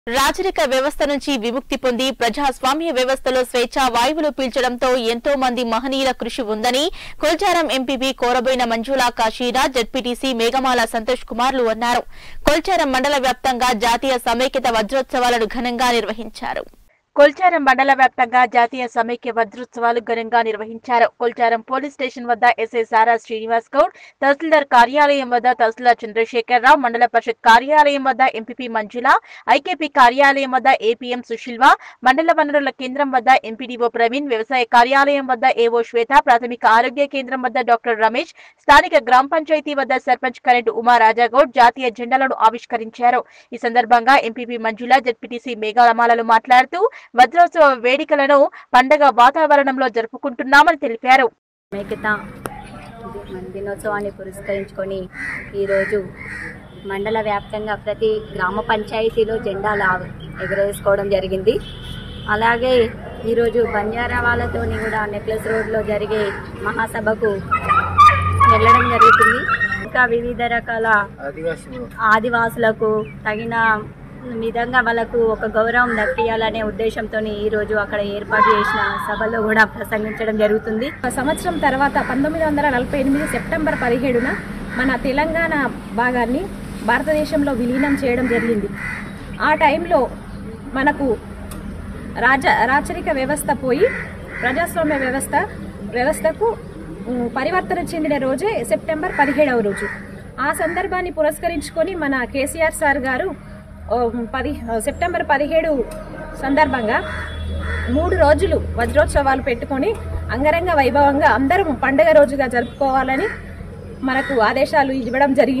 రాచరిక వ్యవస్థ నుంచి విముక్తి పొంది ప్రజాస్వామ్య వ్యవస్థలో స్వేచ్ఛా వాయువులు పీల్చడంతో ఎంతో మంది మహనీయుల కృషి ఉందని కొల్చారం ఎంపీపీ కోరబోయిన మంజులా కాశీరా జడ్పీటీసీ మేఘమాల సంతోష్ కుమార్లు అన్నారు కొల్చారం మండల వ్యాప్తంగా జాతీయ సమైక్యత వజ్రోత్సవాలను ఘనంగా నిర్వహించారు కొల్చారం మండల వ్యాప్తంగా జాతీయ సమైక్య వజ్రోత్సవాలు ఘనంగా నిర్వహించారు కొల్చారం పోలీస్ స్టేషన్ వద్ద ఎస్ఐ సారా శ్రీనివాస్ గౌడ్ తహసీల్దార్ కార్యాలయం వద్ద తహసీల్దార్ చంద్రశేఖర్ రావు మండల పరిషత్ కార్యాలయం వద్ద ఎంపీపీ మంజుల ఐకేపీ కార్యాలయం వద్ద ఏపీఎం సుశీల్వ మండల వనరుల కేంద్రం వద్ద ఎంపీడీఓ ప్రవీణ్ వ్యవసాయ కార్యాలయం వద్ద ఏవో శ్వేత ప్రాథమిక ఆరోగ్య కేంద్రం వద్ద డాక్టర్ రమేష్ స్థానిక గ్రామ పంచాయతీ వద్ద సర్పంచ్ కరెంట్ ఉమా రాజాగౌడ్ జాతీయ జెండాలను ఆవిష్కరించారు ఈ సందర్భంగా ఎంపీపీ మంజుల జడ్పీటీసీ మేఘాలమాలలు మాట్లాడుతూ వజ్రోత్సవ వేడుకలను పండగ వాతావరణంలో జరుపుకుంటున్నామని తెలిపారు సమైక్యత దినోత్సవాన్ని పురస్కరించుకొని ఈరోజు మండల వ్యాప్తంగా ప్రతి గ్రామ పంచాయతీలో జెండాలు ఆవ- ఎగరేసుకోవడం జరిగింది అలాగే ఈరోజు బంజారా వాళ్ళతోని కూడా నెక్లెస్ రోడ్లో జరిగే మహాసభకు వెళ్ళడం జరుగుతుంది ఇంకా వివిధ రకాల ఆదివాసులకు తగిన విధంగా వాళ్ళకు ఒక గౌరవం దక్కియాలనే ఉద్దేశంతో ఈరోజు అక్కడ ఏర్పాటు చేసిన సభలో కూడా ప్రసంగించడం జరుగుతుంది ఒక సంవత్సరం తర్వాత పంతొమ్మిది వందల నలభై ఎనిమిది సెప్టెంబర్ పదిహేడున మన తెలంగాణ భాగాన్ని భారతదేశంలో విలీనం చేయడం జరిగింది ఆ టైంలో మనకు రాజ రాచరిక వ్యవస్థ పోయి ప్రజాస్వామ్య వ్యవస్థ వ్యవస్థకు ఉమ్, పరివర్తన చెందిన రోజే సెప్టెంబర్ పదిహేడవ రోజు ఆ సందర్భాన్ని పురస్కరించుకొని మన కేసీఆర్ సార్ గారు ఓ, పది సెప్టెంబర్ పదిహేడు సందర్భంగా మూడు రోజులు వజ్రోత్సవాలు పెట్టుకొని అంగరంగ వైభవంగా అందరం పండగ రోజుగా జరుపుకోవాలని మనకు ఆదేశాలు ఇవ్వడం జరిగింది